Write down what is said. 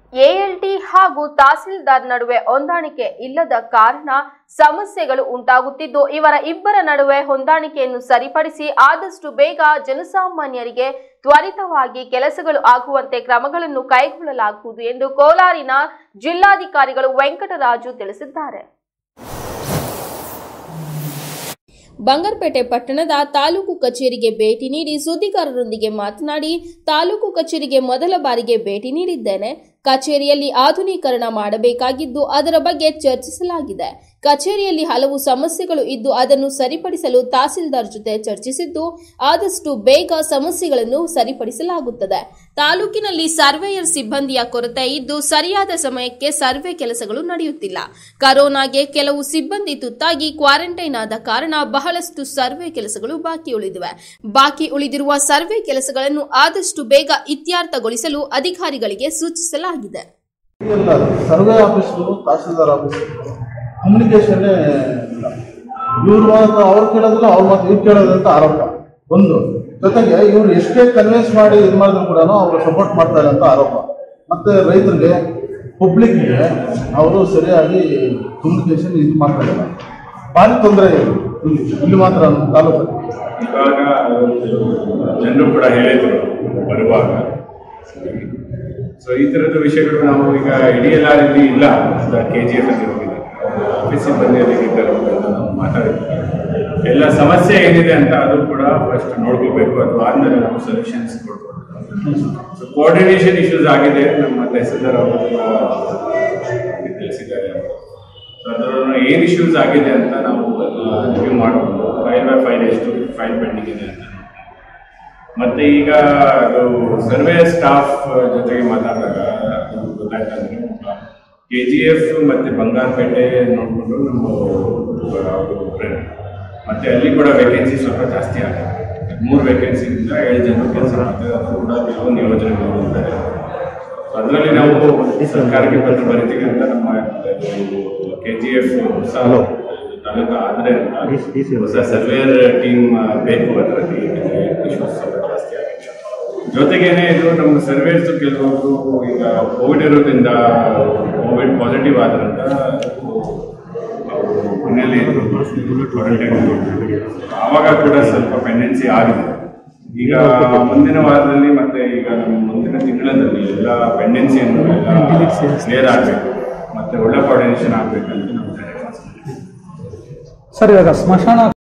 ಎಎಲ್ಟಿ ಹಾಗೂ ತಹಸೀಲ್ದಾರ್ ನಡುವೆ ಹೊಂದಾಣಿಕೆ ಇಲ್ಲದ ಕಾರಣ ಸಮಸ್ಯೆಗಳು ಉಂಟಾಗುತ್ತಿದ್ದು ಇವರ ಇಬ್ಬರ ನಡುವೆ ಹೊಂದಾಣಿಕೆಯನ್ನು ಸರಿಪಡಿಸಿ ಆದಷ್ಟು ಬೇಗ ಜನಸಾಮಾನ್ಯರಿಗೆ ತ್ವರಿತವಾಗಿ ಕೆಲಸಗಳು ಆಗುವಂತೆ ಕ್ರಮಗಳನ್ನು ಕೈಗೊಳ್ಳಲಾಗುವುದು ಎಂದು ಕೋಲಾರಿನ ಜಿಲ್ಲಾಧಿಕಾರಿಗಳು ವೆಂಕಟರಾಜು ತಿಳಿಸಿದ್ದಾರೆ ಬಂಗಾರಪೇಟೆ ಪಟ್ಟಣದ ತಾಲೂಕು ಕಚೇರಿಗೆ ಭೇಟಿ ನೀಡಿ ಸುದ್ದಿಗಾರರೊಂದಿಗೆ ಮಾತನಾಡಿ ತಾಲೂಕು ಕಚೇರಿಗೆ ಮೊದಲ ಬಾರಿಗೆ ಭೇಟಿ ನೀಡಿದ್ದೇನೆ ಕಚೇರಿಯಲ್ಲಿ ಆಧುನೀಕರಣ ಮಾಡಬೇಕಾಗಿದ್ದು ಅದರ ಬಗ್ಗೆ ಚರ್ಚಿಸಲಾಗಿದೆ ಕಚೇರಿಯಲ್ಲಿ ಹಲವು ಸಮಸ್ಯೆಗಳು ಇದ್ದು ಅದನ್ನು ಸರಿಪಡಿಸಲು ತಹಸೀಲ್ದಾರ್ ಜೊತೆ ಚರ್ಚಿಸಿದ್ದು ಆದಷ್ಟು ಬೇಗ ಸಮಸ್ಯೆಗಳನ್ನು ಸರಿಪಡಿಸಲಾಗುತ್ತದೆ ತಾಲೂಕಿನಲ್ಲಿ ಸರ್ವೇಯರ್ ಸಿಬ್ಬಂದಿಯ ಕೊರತೆ ಇದ್ದು ಸರಿಯಾದ ಸಮಯಕ್ಕೆ ಸರ್ವೆ ಕೆಲಸಗಳು ನಡೆಯುತ್ತಿಲ್ಲ ಕರೋನಾಗೆ ಕೆಲವು ಸಿಬ್ಬಂದಿ ತುತ್ತಾಗಿ ಕ್ವಾರಂಟೈನ್ ಆದ ಕಾರಣ ಬಹಳಷ್ಟು ಸರ್ವೆ ಕೆಲಸಗಳು ಬಾಕಿ ಉಳಿದಿವೆ ಬಾಕಿ ಉಳಿದಿರುವ ಸರ್ವೆ ಕೆಲಸಗಳನ್ನು ಆದಷ್ಟು ಬೇಗ ಇತ್ಯರ್ಥಗೊಳಿಸಲು ಅಧಿಕಾರಿಗಳಿಗೆ ಸೂಚಿಸಲಾಗಿದೆ ಇಲ್ಲ ಸರ್ವೆ ಆಫೀಸ್ಗಳು ತಹಸೀಲ್ದಾರ್ ಆಫೀಸ್ ಕಮ್ಯುನಿಕೇಶನ್ನೇ ಇಲ್ಲ ಇವ್ರ ಮಾತು ಅವ್ರು ಕೇಳೋದಿಲ್ಲ ಅವ್ರ ಮಾತು ಇವ್ರು ಕೇಳೋದು ಅಂತ ಆರೋಪ ಒಂದು ಜೊತೆಗೆ ಇವ್ರು ಎಷ್ಟೇ ಕನ್ವಿನ್ಸ್ ಮಾಡಿ ಇದು ಮಾಡಿದ್ರು ಕೂಡ ಅವರು ಸಪೋರ್ಟ್ ಮಾಡ್ತಾರೆ ಅಂತ ಆರೋಪ ಮತ್ತೆ ರೈತರಿಗೆ ಪಬ್ಲಿಕ್ಗೆ ಅವರು ಸರಿಯಾಗಿ ಕಮ್ಯುನಿಕೇಶನ್ ಇದು ಮಾಡ್ತಾ ಇಲ್ಲ ಭಾರಿ ತೊಂದರೆ ಇದೆ ಇಲ್ಲಿ ಇಲ್ಲಿ ಮಾತ್ರ ನಮ್ಮ ತಾಲೂಕಲ್ಲಿ ಇವಾಗ ಜನರು ಕೂಡ ಹೇಳಿದ್ರು ಬರುವಾಗ ಸೊ ಈ ಥರದ ವಿಷಯಗಳು ನಾವು ಈಗ ಇಡೀ ಎಲ್ಲ ಇಲ್ಲಿ ಇಲ್ಲ ಕೆ ಜಿ ಎಫ್ ಅಲ್ಲಿ ಹೋಗಿದ್ದಾರೆ ಆಫೀಸ್ ಸಿಬ್ಬಂದಿಯಲ್ಲಿ ಇದ್ದಾರೆ ಅಂತ ನಾವು ಮಾತಾಡಿದ್ವಿ ಎಲ್ಲ ಸಮಸ್ಯೆ ಏನಿದೆ ಅಂತ ಅದು ಕೂಡ ಫಸ್ಟ್ ನೋಡ್ಕೋಬೇಕು ಅಥವಾ ಆದ್ಮೇಲೆ ನಾವು ಸೊಲ್ಯೂಷನ್ಸ್ ಕೊಡ್ಬೋದು ಸೊ ಕೋಆರ್ಡಿನೇಷನ್ ಇಶ್ಯೂಸ್ ಆಗಿದೆ ನಮ್ಮ ತಹಸೀಲ್ದಾರ್ ಅವರು ಕೂಡ ತಿಳಿಸಿದ್ದಾರೆ ಸೊ ಅದರ ಏನು ಇಶ್ಯೂಸ್ ಆಗಿದೆ ಅಂತ ನಾವು ರಿವ್ಯೂ ಮಾಡ್ಬೋದು ಫೈಲ್ ಬೈ ಫೈಲ್ ಎಷ್ಟು ಫೈಲ್ ಪೆಂಡಿಂಗ್ ಇದೆ ಅಂತ ನೋಡ್ಕೊಂಡು. ಮತ್ತೆ ಈಗ ಅದು ಸರ್ವೆ ಸ್ಟಾಫ್ ಜೊತೆಗೆ ಮಾತಾಡಿದಾಗ ಅದು ಗೊತ್ತಾಯ್ತಂದ್ರೆ ಕೆ ಜಿ ಎಫ್ ಮತ್ತೆ ಬಂಗಾರಪೇಟೆ ನೋಡಿಕೊಂಡು ನಮ್ಮ ಅವರು friend. ಮತ್ತೆ ಅಲ್ಲಿ ಕೂಡ ವೇಕೆನ್ಸಿ ಸ್ವಲ್ಪ ಜಾಸ್ತಿ ಆಗಿದೆ ಮೂರು ವೇಕೆನ್ಸಿಯಿಂದ ಏಳು ಜನ ಕೆಲಸ ಮಾಡ್ತಾರೆ ಅದು ಕೂಡ ಕೆಲವೊಂದು ಯೋಜನೆಗಳು ಇದ್ದಾರೆ ಅದರಲ್ಲಿ ನಾವು ಸರ್ಕಾರಕ್ಕೆ ಪತ್ರ ಬರಿತೀವಿ ಅಂತ ನಮ್ಮ ಕೆ ಜಿ ಎಫ್ ಹೊಸ ತಾಲೂಕು ಆದರೆ ಅಂತ ಹೊಸ ಸರ್ವೇಯರ್ ಟೀಮ್ ಬೇಕು ಅದರಲ್ಲಿ ಇಶ್ಯೂಸ್ ಸ್ವಲ್ಪ ಜಾಸ್ತಿ ಆಗಿದೆ ಜೊತೆಗೇನೆ ಇದು ನಮ್ಮ ಸರ್ವೇರ್ಸ್ ಕೆಲವರು ಈಗ ಕೋವಿಡ್ ಇರೋದ್ರಿಂದ ಕೋವಿಡ್ ಪಾಸಿಟಿವ್ ಆದ್ರಿಂದ ಅವರು ಮನೆಯಲ್ಲಿ ಕ್ವಾರಂಟೈನ್ ಆವಾಗ ಕೂಡ ಸ್ವಲ್ಪ ಪೆಂಡೆನ್ಸಿ ಆಗಿದೆ ಈಗ ಮುಂದಿನ ವಾರದಲ್ಲಿ ಮತ್ತೆ ಈಗ ನಮ್ಮ ಮುಂದಿನ ತಿಂಗಳಲ್ಲಿ ಎಲ್ಲ ಪೆಂಡೆನ್ಸಿಯನ್ನು ಎಲ್ಲ ಕ್ಲಿಯರ್ ಆಗಬೇಕು ಮತ್ತೆ ಒಳ್ಳೆ ಕೋಆರ್ಡಿನೇಷನ್ ಆಗಬೇಕಂತ ನಾವು ಸರ್ ಇವಾಗ ಸ್ಮಶಾನ